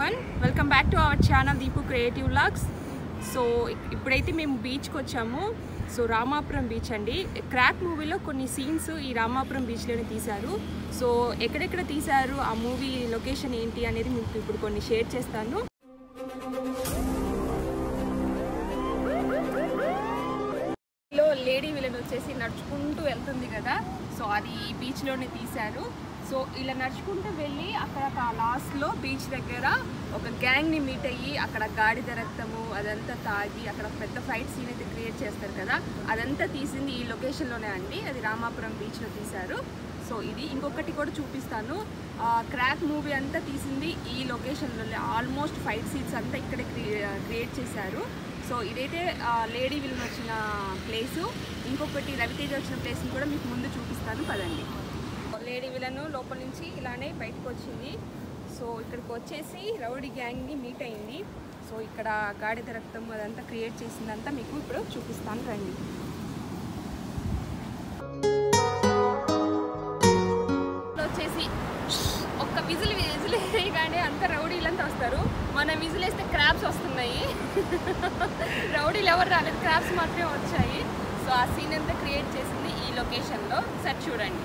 everyone welcome back to our channel Deepu creative logs so ఇప్పుడైతే మేము బీచ్కి వచ్చాము సో రామాపురం బీచ్ అండి క్రాక్ మూవీలో కొన్ని సీన్స్ ఈ రామాపురం బీచ్లోనే తీశారు సో ఎక్కడెక్కడ తీశారు ఆ మూవీ లొకేషన్ ఏంటి అనేది మీకు ఇప్పుడు కొన్ని షేర్ చేస్తాను లో లేడీ విలన్ వచ్చేసి నడుచుకుంటూ వెళ్తుంది కదా సో అది ఈ బీచ్లోనే తీశారు సో ఇలా నడుచుకుంటూ వెళ్ళి అక్కడ లాస్ట్లో బీచ్ దగ్గర ఒక గ్యాంగ్ని మీట్ అయ్యి అక్కడ గాడిద రక్తము అదంతా తాగి అక్కడ పెద్ద ఫైట్ సీన్ అయితే క్రియేట్ చేస్తారు కదా అదంతా తీసింది ఈ లొకేషన్లోనే అండి అది రామాపురం బీచ్లో తీశారు సో ఇది ఇంకొకటి కూడా చూపిస్తాను క్రాక్ మూవీ అంతా తీసింది ఈ లొకేషన్లోనే ఆల్మోస్ట్ ఫైట్ సీన్స్ అంతా ఇక్కడ క్రియేట్ చేశారు సో ఇదైతే లేడీ విలన్ వచ్చిన ప్లేసు ఇంకొకటి రవితేజ వచ్చిన ప్లేస్ని కూడా మీకు ముందు చూపిస్తాను పదండి లేడీ విలను లోపల నుంచి ఇలానే బయటకు వచ్చింది సో ఇక్కడికి వచ్చేసి రౌడీ గ్యాంగ్ని మీట్ అయింది సో ఇక్కడ గాడిద రక్తం అదంతా క్రియేట్ చేసిందంతా మీకు ఇప్పుడు చూపిస్తాను రండి వచ్చేసి ఒక్క విజిల్ విజిల్ వేయగానే అంత రౌడీలంతా వస్తారు మనం విజిల్ వేస్తే క్రాబ్స్ వస్తున్నాయి రౌడీలు ఎవరు రాలేదు క్రాబ్స్ మాత్రమే వచ్చాయి సో ఆ సీన్ అంతా క్రియేట్ చేసింది ఈ లొకేషన్లో సార్ చూడండి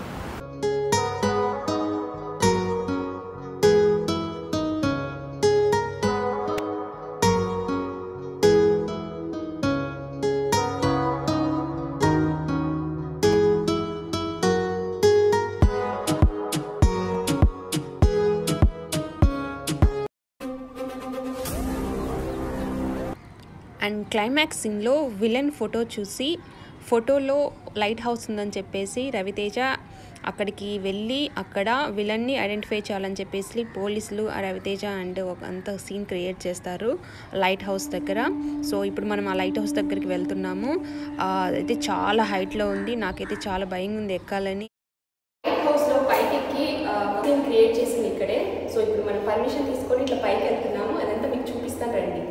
అండ్ క్లైమాక్స్ సీన్లో విలన్ ఫోటో చూసి ఫోటోలో లైట్ హౌస్ ఉందని చెప్పేసి రవితేజ అక్కడికి వెళ్ళి అక్కడ విలన్ని ఐడెంటిఫై చేయాలని చెప్పేసి పోలీసులు ఆ రవితేజ అండ్ ఒక అంత సీన్ క్రియేట్ చేస్తారు లైట్ హౌస్ దగ్గర సో ఇప్పుడు మనం ఆ లైట్ హౌస్ దగ్గరికి వెళ్తున్నాము అయితే చాలా హైట్లో ఉంది నాకైతే చాలా భయం ఉంది ఎక్కాలని లైట్ హౌస్లో పైకి ఎక్కి సీన్ క్రియేట్ చేసింది ఇక్కడే సో ఇప్పుడు మనం పర్మిషన్ తీసుకొని ఇట్లా పైకి వెళ్తున్నాము అదంతా మీకు చూపిస్తాను రండి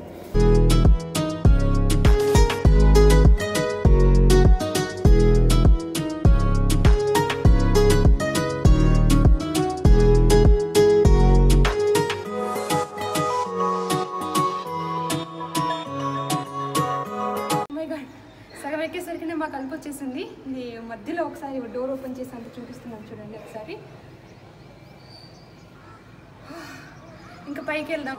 సగం ఎక్కేసరికి మాకు కలిపి వచ్చేసింది ఇది మధ్యలో ఒకసారి డోర్ ఓపెన్ చేసి అంత చూపిస్తున్నాను చూడండి ఒకసారి ఇంకా పైకి వెళ్దాం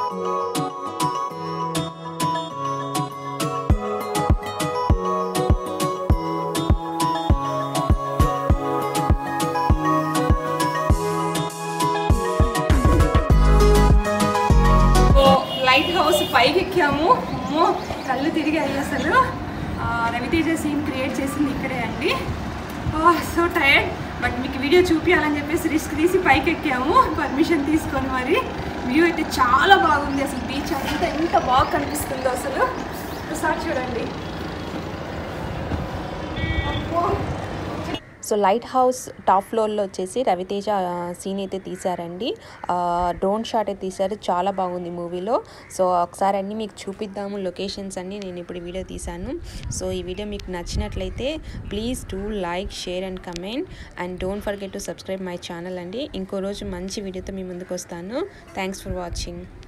లైట్ హౌస్ పైకి ఎక్కాము అమ్మో కళ్ళు తిరిగాయి అసలు రవితేజ సీన్ క్రియేట్ చేసింది ఇక్కడే అండి సో టైర్డ్ బట్ మీకు వీడియో చూపించాలని చెప్పేసి రిస్క్ తీసి పైకి ఎక్కాము పర్మిషన్ తీసుకొని మరి వ్యూ అయితే చాలా బాగుంది అసలు బీచ్ అంతా ఎంత బాగా కనిపిస్తుందో అసలు ఒకసారి చూడండి అమ్మో సో లైట్ హౌస్ టాప్ ఫ్లోర్లో వచ్చేసి రవితేజ సీన్ అయితే తీశారండి డ్రోన్ షాట్ అయితే తీశారు చాలా బాగుంది మూవీలో సో ఒకసారి అన్నీ మీకు చూపిద్దాము లొకేషన్స్ అన్నీ నేను ఇప్పుడు వీడియో తీశాను సో ఈ వీడియో మీకు నచ్చినట్లయితే please do like share and comment and don't forget to subscribe my channel అండి ఇంకో రోజు మంచి వీడియోతో మీ ముందుకు వస్తాను థ్యాంక్స్ ఫర్ వాచింగ్